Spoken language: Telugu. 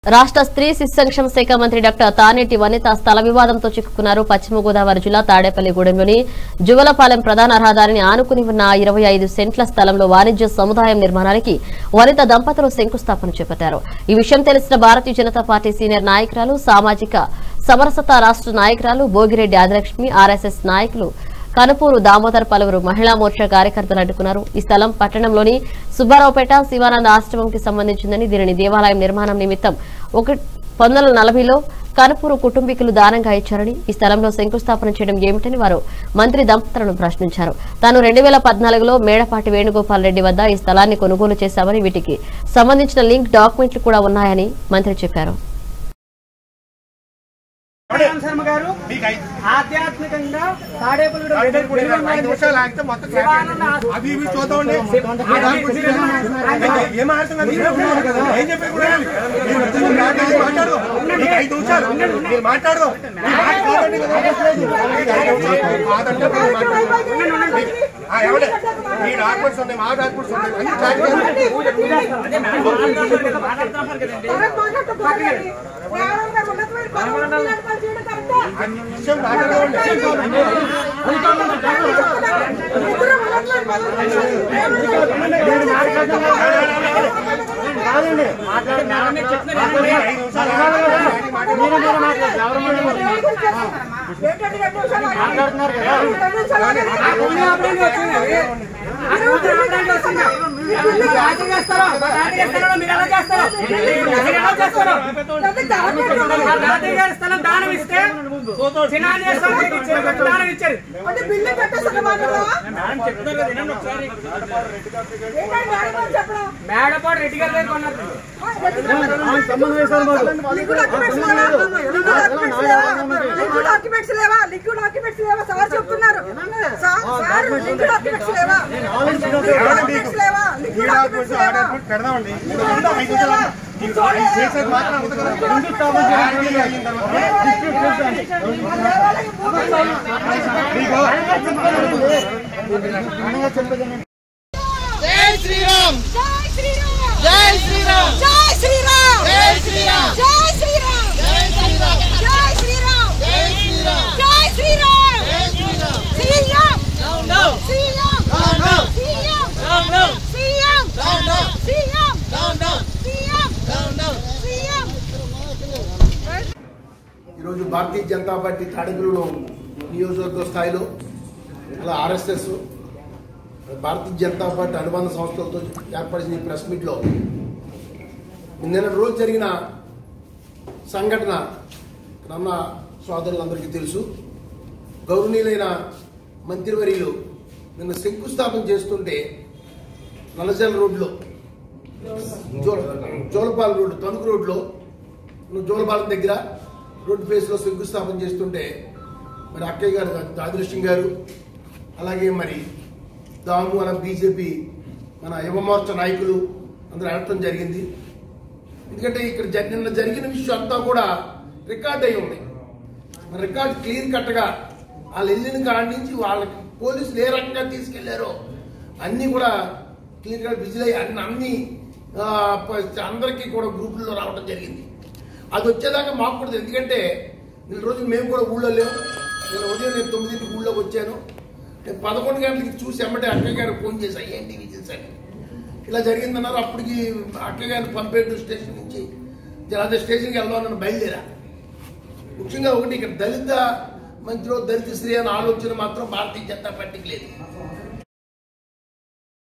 రాష్ట్ర స్త్రీ శిశు సంక్షేమ శాఖ మంత్రి డాక్టర్ తానేటి వనిత స్థల వివాదంతో చిక్కుకున్నారు పశ్చిమ గోదావరి జిల్లా తాడేపల్లిగూడెంలోని జువలపాలెం ప్రధాన రహదారిని ఆనుకుని ఉన్న ఇరవై ఐదు సెంట్ల స్థలంలో వాణిజ్య సముదాయం నిర్మాణానికి వనిత దంపతులు శంకుస్థాపన చేపట్టారు ఈ విషయం తెలిసిన భారతీయ జనతా పార్టీ సీనియర్ నాయకురాలు సామాజిక సమరసత రాష్ట్ర నాయకురాలు భోగిరెడ్డి ఆదిలక్ష్మి ఆర్ఎస్ఎస్ నాయకులు కనుపూరు దామోదర్ పలువురు మహిళా మోర్చా కార్యకర్తలు అడ్డుకున్నారు ఈ స్థలం పట్టణంలోని సుబ్బారావుపేట శివానంద ఆశ్రమంకి సంబంధించిందని దీనిని దేవాలయం నిర్మాణం నిమిత్తం ఒక పంతొమ్మిది నలభైలో కనుపూరు కుటుంబీకులు దానంగా ఇచ్చారని ఈ స్థలంలో శంకుస్థాపన చేయడం ఏమిటని వారు మంత్రి దంపతులను ప్రశ్నించారు తాను రెండు వేల పద్నాలుగులో మేడపాటి వేణుగోపాల్ రెడ్డి వద్ద ఈ స్థలాన్ని కొనుగోలు చేశామని వీటికి సంబంధించిన లింక్ డాక్యుమెంట్లు కూడా ఉన్నాయని మంత్రి చెప్పారు రామ్ శర్మ గారు మీకు ఐదు ఆధ్యాత్మికంగా తాడేపల్లి ఐదు నిమిషాలు ఆగితే మొత్తం అవి ఇవి చూద్దామండి ఆ దాని గురించి ఏం- ఏం ఆడుతున్నారు మీరు? ఏం చెప్పారు కూడా మీరు వచ్చి మాట్లాడి మాట్లాడదాం మీకు ఐదు నిమిషాలు మీరు మాట్లాడదాం మీ మాట కాదండి కదా. మీకు ఐదు నిమిషాలు కాదంటే మీరు మాట్లాడదాం. మీకు- ఆ, ఎవడే మీ డాక్యుమెంట్స్ ఉన్నాయి మా డాక్యుమెంట్స్ ఉన్నాయి అన్ని క్లారిటీ విషయం మాట్లాడదామండి ఐదు నిమిషాలు ఆగి మాట్లాడదాం. మీరు ఎలా చేస్తారో మీరు ఎలా చేస్తారో తాతయ్య గారి స్థలం దానం ఇస్తే చిన్నాన్ని ఇచ్చారు దానం ఇచ్చారు అంటే బిల్లు కట్టేస్తున్న మాటలు మేడం చెప్తారు కదా వినండి ఒకసారి ఏంటంటే మేడం చెప్పడం మేడపాడు రెడ్డి గారి దగ్గర కొన్నారు లింక్ డాక్యుమెంట్స్ లేవా లింక్ డాక్యుమెంట్స్ లేవా సార్ చెప్తున్నారు సార్ సార్ లింక్ డాక్యుమెంట్స్ లేవా లింక్ డాక్యుమెంట్స్ లేవా లింక్ ఈ డాక్యుమెంట్స్ డాక్యుమెంట్స్ ఆ లేవా డాక్యుమెంట్ పెడదామండి ఇంకా ఐదు నిమిషాలు ఆగి. ఇంకా ఐదు చేసేది మాత్రం అవుతుంది కదా. క్లారిటీ అయిన తర్వాత మీకు జై శ్రీరామ్ జై శ్రీరామ్ జై శ్రీరామ్ జై శ్రీరామ్ జై శ్రీరామ్ జై శ్రీరామ్ జై శ్రీరామ్ జై శ్రీరామ్ జై శ్రీరామ్ జై శ్రీరామ్ జై Shri Ram CM no CM no CM no CM no CM no CM no CM ఈరోజు భారతీయ జనతా పార్టీ తాడేపల్లిలో నియోజకవర్గ స్థాయిలో అలా ఆర్ఎస్ఎస్ భారతీయ జనతా పార్టీ అనుబంధ సంస్థలతో ఏర్పడిన ఈ ప్రెస్ మీట్లో నిన్న రోజు జరిగిన సంఘటన రన్న సోదరులందరికీ తెలుసు గౌరవనీయులైన మంత్రివర్యులు నిన్న శంకుస్థాపన చేస్తుంటే నల్లజల రోడ్లో జోల జోలపాల రోడ్డు తణుకు రోడ్లో జోలపాలెం దగ్గర రోడ్డు ఫేస్లో శంకుస్థాపన చేస్తుంటే మరి అక్కయ్య గారు దాదృష్యం గారు అలాగే మరి దాము అలా బీజేపీ మన యువమోర్చ నాయకులు అందరూ అడగటం జరిగింది ఎందుకంటే ఇక్కడ జరి- నిన్న జరిగిన విషయం అంతా కూడా రికార్డ్ అయి ఉంది మరి రికార్డ్ క్లియర్ కట్గా వాళ్ళు వెళ్ళిన కాడి నుంచి వాళ్ళకి పోలీసులు ఏ రకంగా తీసుకెళ్లారో అన్నీ కూడా క్లియర్ గా విజిల్ అయ్యి అన్ని అన్ని ఆ, ప- అందరికీ కూడా గ్రూపుల్లో రావడం జరిగింది అది వచ్చేదాకా మాకు కూడా తెలియదు. ఎందుకంటే నెల రోజులు మేము కూడా ఊళ్ళో లేవు నేను ఉదయం నేను తొమ్మిదింటికి ఊళ్ళోకి వచ్చాను నేను పదకొండు గంటలకి చూసి ఎమ్మటే అక్కయ్య గారు ఫోన్ చేసి ఏంటి విజిల్స్ అని ఇలా జరిగిందన్నారు అప్పటికి అక్కయ్య గారిని పంపేటు స్టేషన్ నుంచి అదే స్టేషన్కి వెళ్దాం నన్ను బయలుదేరా ముఖ్యంగా ఒకటి ఇక్కడ దళిత మంత్రిలో దళిత స్త్రీ అనే ఆలోచన మాత్రం భారతీయ జనతా పార్టీకి లేదు